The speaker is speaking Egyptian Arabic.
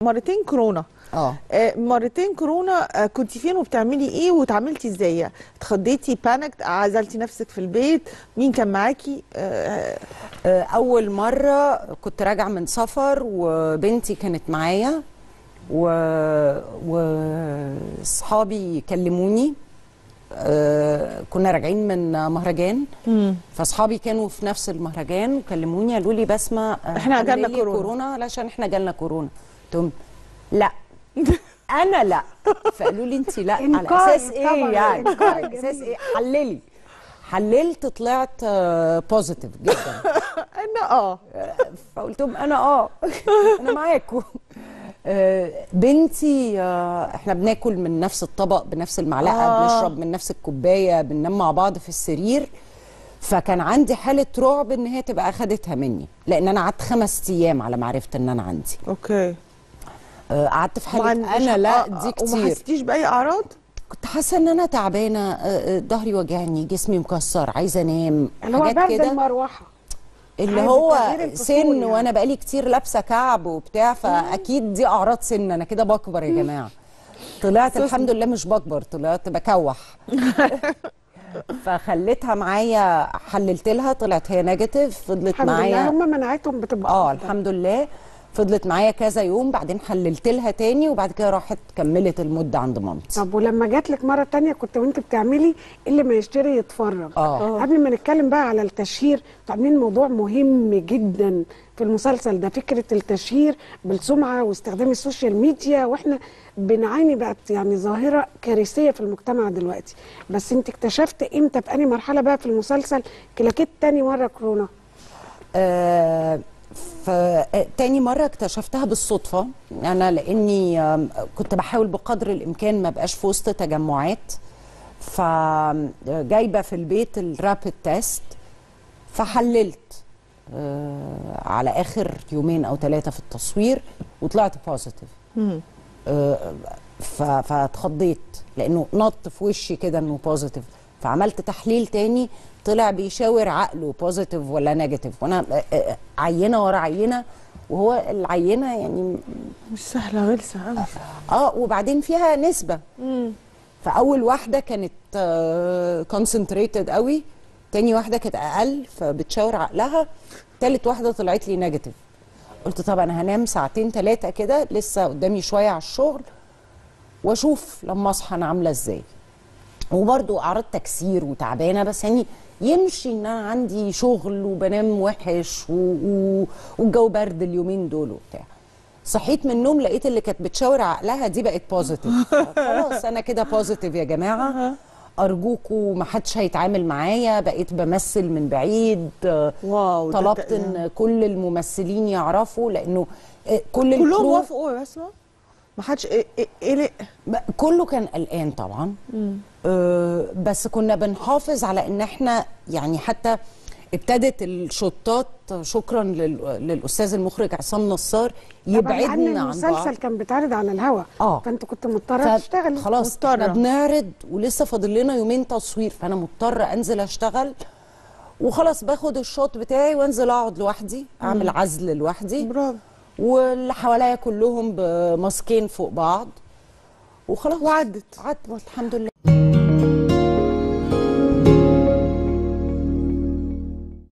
مرتين كورونا اه آه، مرتين كورونا آه، كنت فين وبتعملي ايه واتعاملتي ازاي اتخضيتي بانكت عزلتي نفسك في البيت مين كان معاكي آه، آه، اول مره كنت راجعه من سفر وبنتي كانت معايا و واصحابي كلموني آه، كنا راجعين من مهرجان فاصحابي كانوا في نفس المهرجان وكلموني قالوا لي بسمه آه، إحنا جالنا حللي كورونا. كورونا علشان احنا جالنا كورونا قلت لهم لا انا لا فقالوا لي انت لا على إنكار اساس ايه طبعاً، يعني إنكار على اساس ايه حللي حللت طلعت بوزيتيف جدا انا اه فقلت لهم انا اه انا معاكم آه، بنتي آه، احنا بناكل من نفس الطبق بنفس المعلقه آه. آه. بنشرب من نفس الكوبايه بننام مع بعض في السرير فكان عندي حاله رعب ان هي تبقى اخدتها مني لان انا قعدت خمس ايام على ما عرفت ان انا عندي اوكي آه، قعدت في ما حاله عنديش- انا لا آه، دي آه، وما كتير حسيتيش باي اعراض كنت حاسه ان انا تعبانه آه، آه، ظهري وجعني جسمي مكسر عايزه انام اللي هو حاجات برد كده المروحه اللي عايزة هو تغيير الفصول سن يعني. وانا بقالي كتير لابسه كعب وبتاع فاكيد دي اعراض سن انا كده بكبر يا جماعه طلعت الحمد لله مش بكبر طلعت بكوح فخليتها معايا حللت لها طلعت هي نيجاتيف فضلت الحمد لله معايا هم مناعتهم بتبقى اه أفضل. الحمد لله فضلت معايا كذا يوم بعدين حللت لها تاني وبعد كده راحت كملت المده عند مامتي طب ولما جات لك مره تانية كنت وانت بتعملي اللي ما يشتري يتفرج آه. قبل ما نتكلم بقى على التشهير انتوا عاملين موضوع مهم جدا في المسلسل ده فكره التشهير بالسمعه واستخدام السوشيال ميديا واحنا بنعاني بقت يعني ظاهره كارثيه في المجتمع دلوقتي بس انت اكتشفت امتى في انهي مرحله بقى في المسلسل كلاكيت تاني مره كورونا آه، فتاني مرة اكتشفتها بالصدفة أنا لأني آم، كنت بحاول بقدر الإمكان ما بقاش في وسط تجمعات فجايبة في البيت الرابid تيست فحللت آه، على آخر يومين أو ثلاثة في التصوير وطلعت بوزيتيف ف- فاتخضيت لانه نط في وشي كده انه بوزيتيف فعملت تحليل تاني طلع بيشاور عقله بوزيتيف ولا نيجاتيف وانا آه، آه، عينه ورا عينه وهو العينه يعني مش سهله غلسه قوي اه وبعدين فيها نسبه فاول واحده كانت كونسنتريتد قوي تاني واحده كانت اقل فبتشاور عقلها تالت واحده طلعت لي نيجاتيف قلت طب انا هنام ساعتين ثلاثه كده لسه قدامي شويه على الشغل واشوف لما اصحى انا عامله ازاي وبرضو اعراض تكسير وتعبانه بس يعني يمشي ان انا عندي شغل وبنام وحش و... و... والجو برد اليومين دول وبتاع صحيت من النوم لقيت اللي كانت بتشاور عقلها دي بقت بوزيتيف خلاص انا كده بوزيتيف يا جماعه ارجوكوا ما حدش هيتعامل معايا بقيت بمثل من بعيد واو ده- طلبت ده- ان كل الممثلين يعرفوا لانه آه، كل كلهم الكرو وافقوا يا بسمه ما حدش إيه- إيه- قلق ب- كله كان قلقان طبعا أه بس كنا بنحافظ على ان احنا يعني حتى ابتدت الشطات شكرا لل- للاستاذ المخرج عصام نصار طبعاً لأن يبعدنا عن بعض المسلسل كان بيتعرض على الهوا آه. فانت كنت مضطره تشتغلي خلاص مضطرة. احنا بنعرض ولسه فاضل لنا يومين تصوير فانا مضطره انزل اشتغل وخلاص باخد الشوط بتاعي وانزل اقعد لوحدي اعمل عزل لوحدي برافو واللي حواليا كلهم بماسكين فوق بعض وخلاص وعدت. عدت الحمد لله